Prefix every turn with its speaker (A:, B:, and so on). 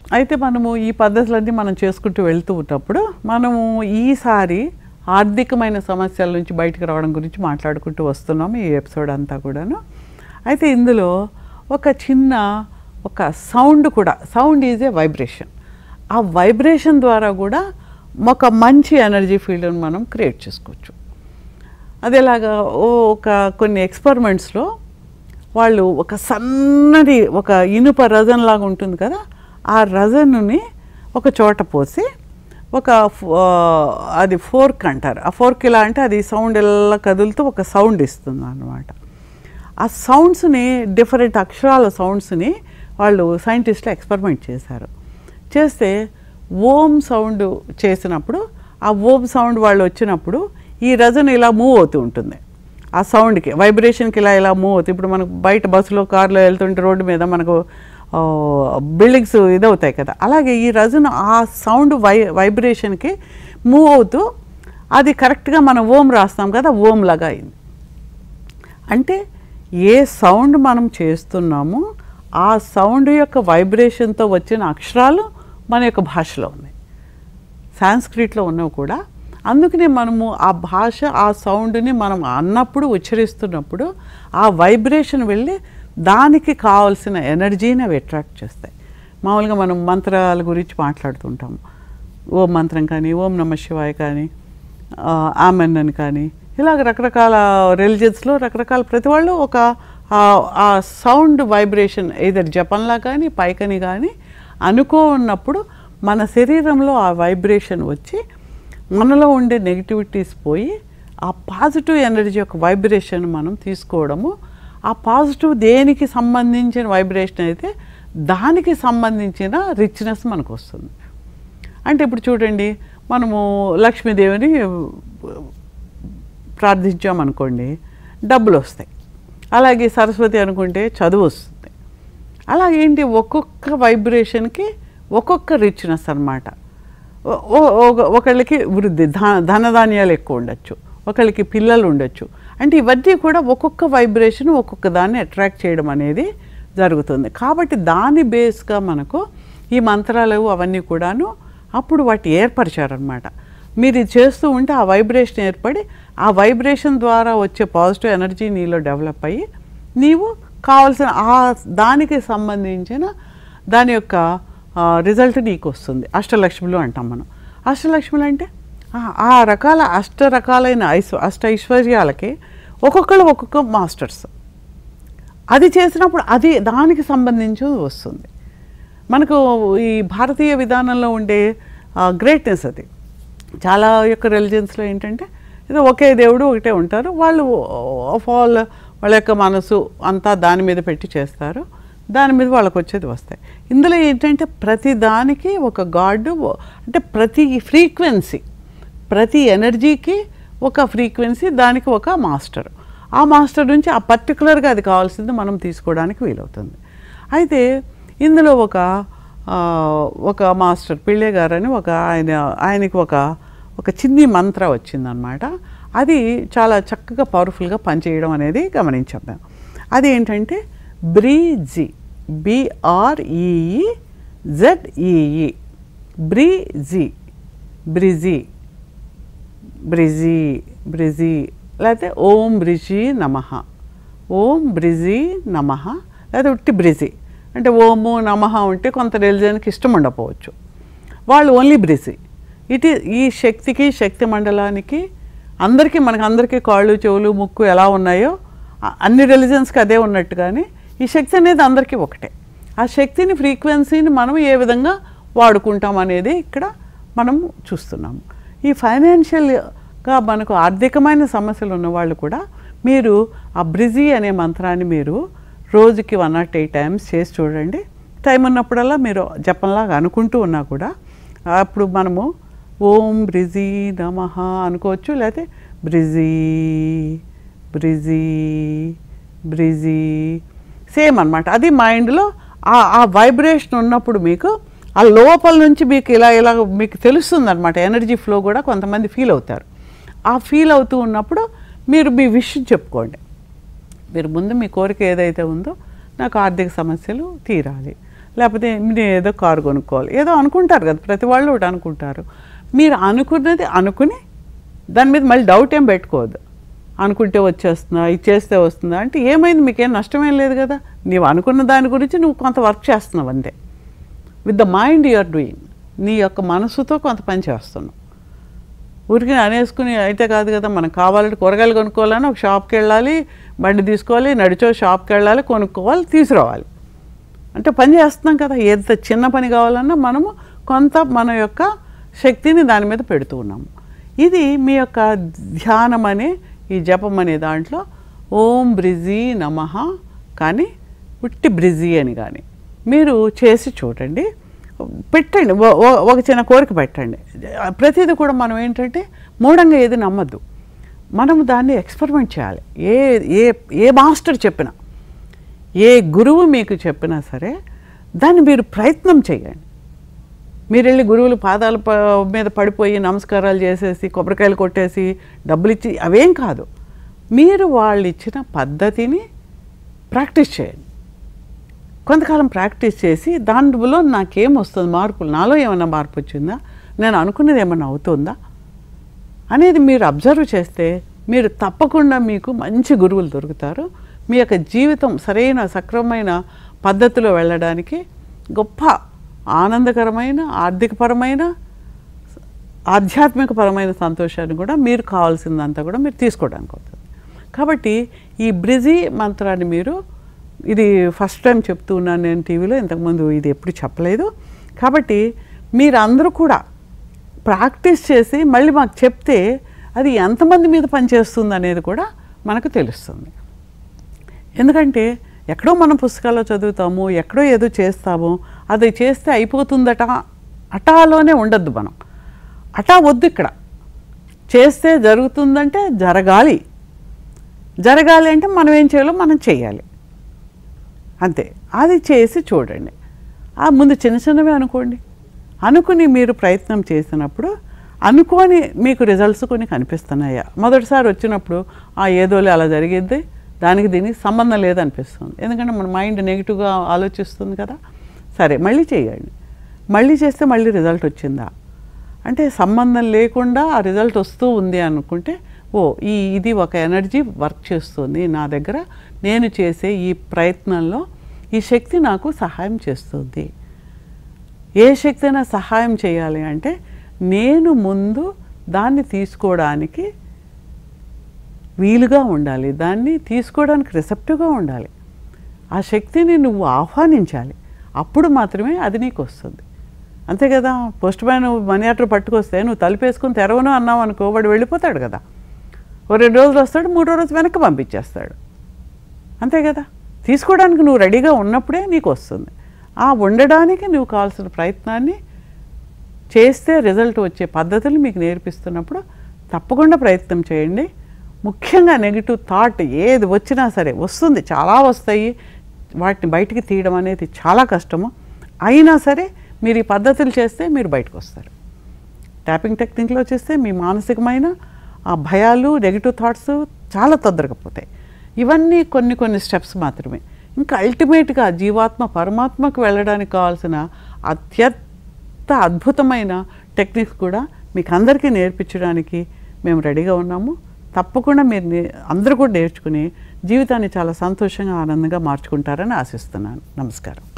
A: అయితే మనము ఈ పద్ధతులన్నీ మనం చేసుకుంటూ వెళ్తూ ఉన్నప్పుడు మనము ఈసారి ఆర్థికమైన సమస్యల నుంచి బయటకు రావడం గురించి మాట్లాడుకుంటూ వస్తున్నాము ఈ ఎపిసోడ్ అంతా కూడాను అయితే ఇందులో ఒక చిన్న ఒక సౌండ్ కూడా సౌండ్ ఈజ్ ఏ వైబ్రేషన్ ఆ వైబ్రేషన్ ద్వారా కూడా ఒక మంచి ఎనర్జీ ఫీల్డ్ని మనం క్రియేట్ చేసుకోవచ్చు అదేలాగా ఓ ఒక కొన్ని ఎక్స్పెరిమెంట్స్లో వాళ్ళు ఒక సన్నటి ఒక ఇనుప రజన్ లాగా ఉంటుంది కదా ఆ రజనుని ఒక చోట పోసి ఒక ఫ్- ఆ, అది ఫోర్క్ అంటారు ఆ ఫోర్క్ ఇలా అంటే అది సౌండ్ ఎలా కదులుతూ ఒక సౌండ్ ఇస్తుంది అన్నమాట ఆ సౌండ్స్ని డిఫరెంట్ అక్షరాల సౌండ్స్ని వాళ్ళు సైంటిస్టులు ఎక్స్పెరిమెంట్ చేశారు చేస్తే ఓం సౌండ్ చేసినప్పుడు ఆ ఓం సౌండ్ వాళ్ళు వచ్చినప్పుడు ఈ రజన్ ఇలా మూవ్ అవుతూ ఉంటుంది ఆ సౌండ్కి వైబ్రేషన్కి ఇలా ఇలా మూవ్ అవుతుంది ఇప్పుడు మనకు బయట బస్సులో కార్లో వెళ్తుంటే రోడ్డు మీద మనకు ఆ, బిల్డింగ్స్ ఇదవుతాయి కదా అలాగే ఈ రజన్ ఆ సౌండ్ వై వైబ్రేషన్కి మూవ్ అవుతూ అది కరెక్ట్గా మనం ఓం రాస్తాం కదా ఓం లాగా అయింది అంటే ఏ సౌండ్ మనం చేస్తున్నామో ఆ సౌండ్ యొక్క వైబ్రేషన్తో వచ్చిన అక్షరాలు మన యొక్క భాషలో ఉన్నాయి సాంస్క్రిట్లో ఉన్నవి కూడా అందుకనే మనము ఆ భాష ఆ సౌండ్ని మనం అన్నప్పుడు ఉచ్చరిస్తున్నప్పుడు ఆ వైబ్రేషన్ వెళ్ళి దానికి కావాల్సిన ఎనర్జీని అవి అట్రాక్ట్ చేస్తాయి మామూలుగా మనం మంత్రాల గురించి మాట్లాడుతుంటాము ఓం మంత్రం కానీ ఓం నమ శివాయ కానీ ఆ, ఆమెన్ అని కానీ ఇలాగ రకరకాల రిలీజియన్స్లో రకరకాల ప్రతి వాళ్ళు ఒక ఆ- ఆ సౌండ్ వైబ్రేషన్ ఏదర్ జపంలా కానీ పైకని కానీ అనుకో ఉన్నప్పుడు మన శరీరంలో ఆ వైబ్రేషన్ వచ్చి మనలో ఉండే నెగిటివిటీస్ పోయి ఆ పాజిటివ్ ఎనర్జీ యొక్క వైబ్రేషన్ మనం తీసుకోవడము ఆ పాజిటివ్ దేనికి సంబంధించిన వైబ్రేషన్ అయితే దానికి సంబంధించిన రిచ్నెస్ మనకు వస్తుంది అంటే ఇప్పుడు చూడండి మనము లక్ష్మీదేవిని ప్రార్థించామనుకోండి డబ్బులు వస్తాయి అలాగే సరస్వతి అనుకుంటే చదువు వస్తుంది అలాగేంటి ఒక్కొక్క వైబ్రేషన్కి ఒక్కొక్క రిచ్నెస్ అనమాట ఒకళ్ళకి వృద్ధి ధన ధనధాన్యాలు ఎక్కువ ఉండొచ్చు ఒకళ్ళకి పిల్లలు ఉండొచ్చు అంటే ఇవన్నీ కూడా ఒక్కొక్క వైబ్రేషన్ ఒక్కొక్క దాన్ని అట్రాక్ట్ చేయడం అనేది జరుగుతుంది కాబట్టి దాని బేస్గా మనకు ఈ మంత్రాలు అవన్నీ కూడాను అప్పుడు వాటి ఏర్పరిచారనమాట మీరు ఇది చేస్తూ ఉంటే ఆ వైబ్రేషన్ ఏర్పడి ఆ వైబ్రేషన్ ద్వారా వచ్చే పాజిటివ్ ఎనర్జీ నీలో డెవలప్ అయ్యి నీవు కావాల్సిన ఆ దానికి సంబంధించిన దాని యొక్క రిజల్ట్ నీకు వస్తుంది అష్టలక్ష్ములు అంటాం మనం అష్టలక్ష్ములు అంటే ఆ- ఆ రకాల అష్ట రకాలైన ఐశ్వ అష్ట ఐశ్వర్యాలకి ఒక్కొక్కరు ఒక్కొక్క మాస్టర్స్ అది చేసినప్పుడు అది దానికి సంబంధించి వస్తుంది మనకు ఈ భారతీయ విధానంలో ఉండే గ్రేట్నెస్ అది చాలా యొక్క రిలిజన్స్లో ఏంటంటే ఇది ఒకే దేవుడు ఒకటే ఉంటారు వాళ్ళు ఆఫ్ ఆల్ వాళ్ళ యొక్క మనసు అంతా దాని మీద పెట్టి చేస్తారు దాని మీద వాళ్ళకి వచ్చేది వస్తాయి ఇందులో ఏంటంటే ప్రతి దానికి ఒక గాడ్ అంటే ప్రతి ఫ్రీక్వెన్సీ ప్రతి ఎనర్జీకి ఒక ఫ్రీక్వెన్సీ దానికి ఒక మాస్టర్ ఆ మాస్టర్ నుంచి ఆ పర్టికులర్గా అది కావాల్సింది మనం తీసుకోవడానికి వీలవుతుంది అయితే ఇందులో ఒక ఆ, ఒక మాస్టర్ పిళ్ళే గారు అని ఒక ఆయన ఆయనకి ఒక ఒక చిన్ని మంత్ర వచ్చిందనమాట అది చాలా చక్కగా పవర్ఫుల్గా పనిచేయడం అనేది గమనించాం మేము అది ఏంటంటే breezy B R E E Z E E breezy breezy breezy breezy లేకపోతే ఓం బ్రిజీ నమ ఓం బ్రిజీ నమ లేకపోతే ఉట్టి బ్రిజీ అంటే ఓము నమ ఉంటే కొంత రిలిజన్కి ఇష్టం ఉండకపోవచ్చు వాళ్ళు ఓన్లీ బ్రిజీ ఇటు ఈ శక్తికి శక్తి మండలానికి అందరికీ మనకు అందరికీ కాళ్ళు చెవులు ముక్కు ఎలా ఉన్నాయో ఆ- అన్ని రిలిజన్స్కి అదే ఉన్నట్టుగానే ఈ శక్తి అనేది అందరికీ ఒకటే ఆ శక్తిని ఫ్రీక్వెన్సీని మనం ఏ విధంగా వాడుకుంటాం అనేది ఇక్కడ మనం చూస్తున్నాము ఈ ఫైనాన్షియల్గా మనకు ఆర్థికమైన సమస్యలు ఉన్నవాళ్ళు కూడా మీరు ఆ బ్రిజీ అనే మంత్రాన్ని మీరు రోజుకి వన్ నాట్ ఎయిట్ టైమ్స్ చేసి చూడండి టైం ఉన్నప్పుడల్లా మీరు జపంలాగా అనుకుంటూ ఉన్నా కూడా అప్పుడు మనము ఓం బ్రిజీ నమః అనుకోవచ్చు లేకపోతే బ్రిజీ బ్రిజీ బ్రిజీ సేమ్ అన్నమాట అది మైండ్లో ఆ ఆ వైబ్రేషన్ ఉన్నప్పుడు మీకు ఆ లోపల నుంచి మీకు ఇలా ఇలా మీకు తెలుస్తుంది అనమాట ఎనర్జీ ఫ్లో కూడా కొంతమంది ఫీల్ అవుతారు ఆ ఫీల్ అవుతూ ఉన్నప్పుడు మీరు మీ విష్ చెప్పుకోండి మీరు ముందు మీ కోరిక ఏదైతే ఉందో నాకు ఆర్థిక సమస్యలు తీరాలి లేకపోతే నేను ఏదో కారు కొనుక్కోవాలి ఏదో అనుకుంటారు కదా ప్రతి వాళ్ళు ఒకటి అనుకుంటారు మీరు అనుకున్నది అనుకుని దాని మీద మళ్ళీ డౌట్ ఏం పెట్టుకోవద్దు అనుకుంటే వచ్చేస్తుందా ఇది చేస్తే వస్తుందా అంటే ఏమైంది మీకేం నష్టమేం లేదు కదా నీవు అనుకున్న దాని గురించి నువ్వు కొంత వర్క్ చేస్తున్నావు అంతే with the mind you are doing నీ యొక్క మనసుతో కొంత పని చేస్తున్నావు ఊరికి అనేసుకుని అయితే కాదు కదా మనకు కావాలంటే కూరగాయలు కొనుక్కోవాలని ఒక షాప్కి వెళ్ళాలి బండి తీసుకోవాలి నడిచో షాప్కి వెళ్ళాలి కొనుక్కోవాలి తీసుకురావాలి అంటే పని చేస్తున్నాం కదా ఎంత చిన్న పని కావాలన్నా మనము కొంత మన యొక్క శక్తిని దాని మీద పెడుతూ ఉన్నాము ఇది మీ యొక్క ధ్యానం అనే ఈ జపం అనే దాంట్లో ఓం బ్రిజీ నమః కానీ ఉట్టి బ్రిజీ అని కానీ మీరు చేసి చూడండి పెట్టండి ఓ- ఓ- ఒక చిన్న కోరిక పెట్టండి ప్రతిదీ కూడా మనం ఏంటంటే మూఢంగా ఏది నమ్మద్దు మనం దాన్ని ఎక్స్పెరిమెంట్ చేయాలి ఏ ఏ ఏ మాస్టర్ చెప్పినా ఏ గురువు మీకు చెప్పినా సరే దాన్ని మీరు ప్రయత్నం చేయండి మీరు వెళ్ళి గురువుల పాదాల ప- మీద పడిపోయి నమస్కారాలు చేసేసి కొబ్బరికాయలు కొట్టేసి డబ్బులు ఇచ్చి అవేం కాదు మీరు వాళ్ళు ఇచ్చిన పద్ధతిని ప్రాక్టీస్ చేయండి కొంతకాలం ప్రాక్టీస్ చేసి దాంట్లో నాకేం వస్తుంది మార్పులు నాలో ఏమైనా మార్పు వచ్చిందా నేను అనుకున్నది ఏమైనా అవుతుందా అనేది మీరు అబ్జర్వ్ చేస్తే మీరు తప్పకుండా మీకు మంచి గురువులు దొరుకుతారు మీ యొక్క జీవితం సరైన సక్రమమైన పద్ధతిలో వెళ్ళడానికి గొప్ప ఆనందకరమైన ఆర్థికపరమైన ఆధ్యాత్మికపరమైన సంతోషాన్ని కూడా మీరు కావాల్సిందంతా కూడా మీరు తీసుకోవడానికి అవుతుంది కాబట్టి ఈ బ్రిజీ మంత్రాన్ని మీరు ఇది ఫస్ట్ టైం చెప్తూ ఉన్నాను నేను టీవీలో ఇంతకుముందు ఇది ఎప్పుడు చెప్పలేదు కాబట్టి మీరందరూ కూడా ప్రాక్టీస్ చేసి మళ్ళీ మాకు చెప్తే అది ఎంతమంది మీద పనిచేస్తుంది అనేది కూడా మనకు తెలుస్తుంది ఎందుకంటే ఎక్కడో మనం పుస్తకాల్లో చదువుతాము ఎక్కడో ఏదో చేస్తాము అది చేస్తే అయిపోతుందట అటాలోనే ఉండద్దు మనం అటా వద్దు ఇక్కడ చేస్తే జరుగుతుందంటే జరగాలి జరగాలి అంటే మనం ఏం చేయాలో మనం చేయాలి అంతే అది చేసి చూడండి ఆ ముందు చిన్న చిన్నవే అనుకోండి అనుకుని మీరు ప్రయత్నం చేసినప్పుడు అనుకోని మీకు రిజల్ట్స్ కొన్ని కనిపిస్తున్నాయా మొదటిసారి వచ్చినప్పుడు ఆ ఏదోలే అలా జరిగిద్ది దానికి దీనికి సంబంధం లేదనిపిస్తుంది ఎందుకంటే మన మైండ్ నెగిటివ్గా ఆలోచిస్తుంది కదా సరే మళ్ళీ చేయండి మళ్ళీ చేస్తే మళ్ళీ రిజల్ట్ వచ్చిందా అంటే సంబంధం లేకుండా ఆ రిజల్ట్ వస్తూ ఉంది అనుకుంటే ఓ ఈ ఇది ఒక ఎనర్జీ వర్క్ చేస్తుంది నా దగ్గర నేను చేసే ఈ ప్రయత్నంలో ఈ శక్తి నాకు సహాయం చేస్తుంది ఏ శక్తి అయినా సహాయం చేయాలి అంటే నేను ముందు దాన్ని తీసుకోవడానికి వీలుగా ఉండాలి దాన్ని తీసుకోవడానికి రిసెప్టివ్గా ఉండాలి ఆ శక్తిని నువ్వు ఆహ్వానించాలి అప్పుడు మాత్రమే అది నీకు వస్తుంది అంతే కదా పోస్ట్ మ్యాన్ మనీ ఆర్డర్ పట్టుకొస్తే నువ్వు తలుపేసుకుని తెరవను అన్నావు అనుకో వాడు వెళ్ళిపోతాడు కదా ఓ రెండు రోజులు వస్తాడు మూడో రోజు వెనక్కి పంపించేస్తాడు అంతే కదా తీసుకోవడానికి నువ్వు రెడీగా ఉన్నప్పుడే నీకు వస్తుంది ఆ ఉండడానికి నువ్వు కావాల్సిన ప్రయత్నాన్ని చేస్తే రిజల్ట్ వచ్చే పద్ధతులు మీకు నేర్పిస్తున్నప్పుడు తప్పకుండా ప్రయత్నం చేయండి ముఖ్యంగా నెగిటివ్ థాట్ ఏది వచ్చినా సరే వస్తుంది చాలా వస్తాయి వాటిని బయటికి తీయడం అనేది చాలా కష్టము అయినా సరే మీరు ఈ పద్ధతులు చేస్తే మీరు బయటకు వస్తారు ట్యాపింగ్ టెక్నిక్లో చేస్తే మీ మానసికమైన ఆ భయాలు నెగిటివ్ థాట్స్ చాలా తొందరగా పోతాయి ఇవన్నీ కొన్ని కొన్ని స్టెప్స్ మాత్రమే ఇంకా అల్టిమేట్గా జీవాత్మ పరమాత్మకు వెళ్ళడానికి కావాల్సిన అత్యంత అద్భుతమైన టెక్నిక్స్ కూడా మీకు అందరికీ నేర్పించడానికి మేము రెడీగా ఉన్నాము తప్పకుండా మీరు నే- అందరూ కూడా నేర్చుకుని జీవితాన్ని చాలా సంతోషంగా ఆనందంగా మార్చుకుంటారని ఆశిస్తున్నాను నమస్కారం